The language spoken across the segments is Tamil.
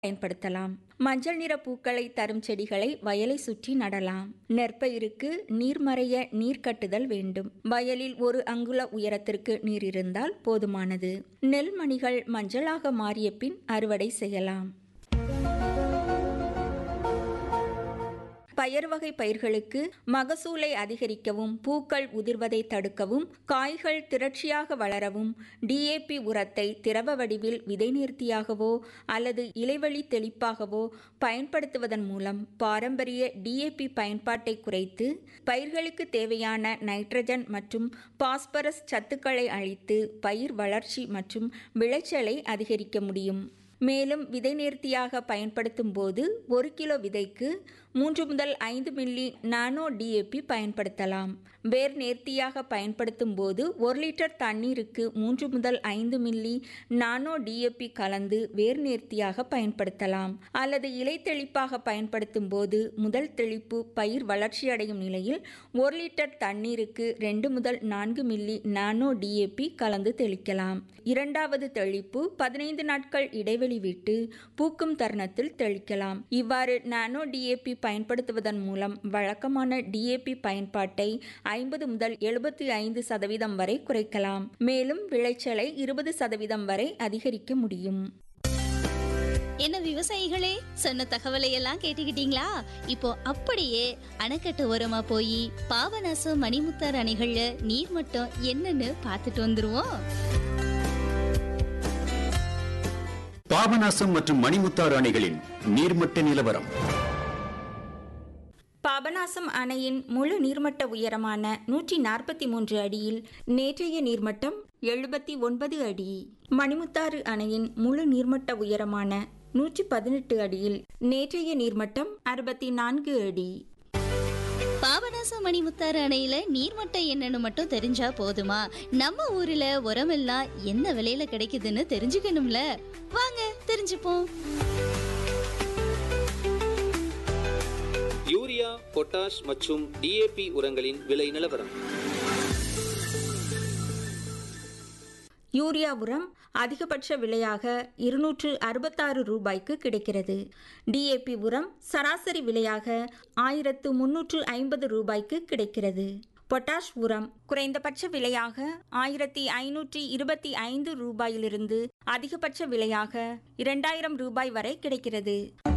பயன்படுத்தலாம் மஞ்சள் நிற பூக்களை தரும் செடிகளை வயலை சுற்றி நடலாம் நெற்பயிருக்கு நீர்மறைய நீர் கட்டுதல் வேண்டும் வயலில் ஒரு அங்குல உயரத்திற்கு நீர் இருந்தால் போதுமானது நெல் மணிகள் மஞ்சளாக மாறிய பின் அறுவடை செய்யலாம் பயறு வகை பயிர்களுக்கு மகசூலை அதிகரிக்கவும் பூக்கள் உதிர்வதை தடுக்கவும் காய்கள் திரட்சியாக வளரவும் டிஏபி உரத்தை திரவ வடிவில் விதை நேர்த்தியாகவோ அல்லது இலைவழி தெளிப்பாகவோ பயன்படுத்துவதன் மூலம் பாரம்பரிய டிஏபி பயன்பாட்டை குறைத்து பயிர்களுக்கு தேவையான நைட்ரஜன் மற்றும் பாஸ்பரஸ் சத்துக்களை அளித்து பயிர் வளர்ச்சி மற்றும் விளைச்சலை அதிகரிக்க முடியும் மேலும் விதை நேர்த்தியாக பயன்படுத்தும் போது ஒரு கிலோ விதைக்கு மூன்று முதல் ஐந்து மில்லி நானோ டிஏபி பயன்படுத்தலாம் வேர் நேர்த்தியாக பயன்படுத்தும் போது ஒரு லிட்டர் தண்ணீருக்கு மூன்று முதல் ஐந்து மில்லி நானோ டிஏபி கலந்து வேர் நேர்த்தியாக பயன்படுத்தலாம் அல்லது இலை தெளிப்பாக பயன்படுத்தும் போது முதல் தெளிப்பு பயிர் வளர்ச்சியடையும் நிலையில் ஒரு லிட்டர் தண்ணீருக்கு ரெண்டு முதல் நான்கு மில்லி நானோ டிஏபி கலந்து தெளிக்கலாம் இரண்டாவது தெளிப்பு பதினைந்து நாட்கள் இடைவெளி விட்டு பூக்கும் தருணத்தில் தெளிக்கலாம் இவ்வாறு நானோ டிஏபி பயன்படுத்துவதன் மூலம் வழக்கமான டிஏபி பயன்பாட்டை ஐம்பது முதல் எழுபத்தி ஐந்து சதவீதம் வரை குறைக்கலாம் மேலும் விளைச்சலை இருபது சதவீதம் வரை அதிகரிக்க முடியும் என்ன விவசாயிகளே சொன்ன தகவலை எல்லாம் கேட்டுக்கிட்டீங்களா இப்போ அப்படியே அணைக்கட்டு ஓரமா போய் பாபநாசம் மணிமுத்தார் அணைகள்ல நீர் மட்டம் என்னன்னு பார்த்துட்டு வந்துருவோம் பாபநாசம் மற்றும் மணிமுத்தாறு அணைகளின் நீர்மட்ட நிலவரம் பாபநாசம் அணையின் முழு நீர்மட்ட உயரமான நூற்றி நாற்பத்தி மூன்று அடியில் நேற்றைய நீர்மட்டம் எழுபத்தி ஒன்பது அடி மணிமுத்தாறு அணையின் முழு நீர்மட்ட உயரமான நூற்றி பதினெட்டு அடியில் நேற்றைய நீர்மட்டம் அறுபத்தி நான்கு அடி பாபநாசம் மணிமுத்தாறு அணையில நீர்மட்டம் என்னன்னு மட்டும் தெரிஞ்சா போதுமா நம்ம ஊர்ல உரமெல்லாம் என்ன விலையில கிடைக்குதுன்னு தெரிஞ்சுக்கணும்ல வாங்க தெரிஞ்சுப்போம் யூரியா பொட்டாஷ் மற்றும் டிஏபி உரங்களின் விலை நிலவரம் யூரியா உரம் அதிகபட்ச விலையாக இருநூற்று அறுபத்தாறு ரூபாய்க்கு கிடைக்கிறது டிஏபி உரம் சராசரி விலையாக ஆயிரத்து முன்னூற்று ஐம்பது ரூபாய்க்கு கிடைக்கிறது பொட்டாஷ் உரம் குறைந்தபட்ச விலையாக ஆயிரத்தி ஐநூற்றி இருபத்தி ஐந்து ரூபாயிலிருந்து அதிகபட்ச விலையாக இரண்டாயிரம் ரூபாய் வரை கிடைக்கிறது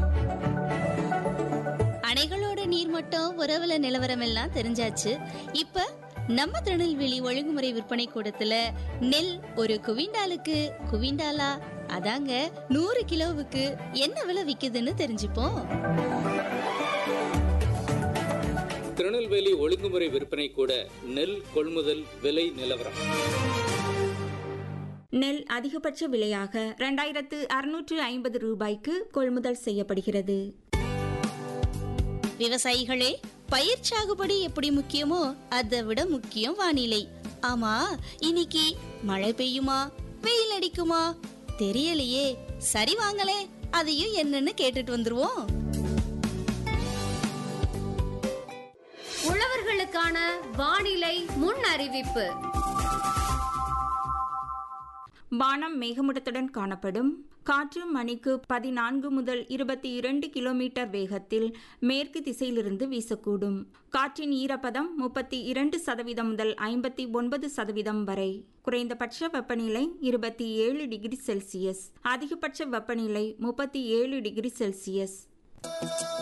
அணைகளோட நீர்மட்டம் உறவுல நிலவரம் எல்லாம் தெரிஞ்சாச்சு இப்ப நம்ம திருநெல்வேலி ஒழுங்குமுறை விற்பனை கூடத்துல நெல் ஒரு குவிண்டாலுக்கு குவிண்டாலா அதாங்க நூறு கிலோவுக்கு என்ன விலை விக்குதுன்னு தெரிஞ்சுப்போம் திருநெல்வேலி ஒழுங்குமுறை விற்பனை கூட நெல் கொள்முதல் விலை நிலவரம் நெல் அதிகபட்ச விலையாக இரண்டாயிரத்து அறுநூற்று ஐம்பது ரூபாய்க்கு கொள்முதல் செய்யப்படுகிறது விவசாயிகளே பயிர் சாகுபடி எப்படி முக்கியமோ அதை விட முக்கியம் வானிலை ஆமா இன்னைக்கு மழை பெய்யுமா வெயில் அடிக்குமா தெரியலையே சரி வாங்களே அதையும் என்னன்னு கேட்டுட்டு வந்துருவோம் உழவர்களுக்கான வானிலை முன் அறிவிப்பு வானம் மேகமூட்டத்துடன் காணப்படும் காற்று மணிக்கு பதினான்கு முதல் இருபத்தி இரண்டு கிலோமீட்டர் வேகத்தில் மேற்கு திசையிலிருந்து வீசக்கூடும் காற்றின் ஈரப்பதம் முப்பத்தி இரண்டு சதவீதம் முதல் ஐம்பத்தி ஒன்பது சதவீதம் வரை குறைந்தபட்ச வெப்பநிலை இருபத்தி ஏழு டிகிரி செல்சியஸ் அதிகபட்ச வெப்பநிலை முப்பத்தி ஏழு டிகிரி செல்சியஸ்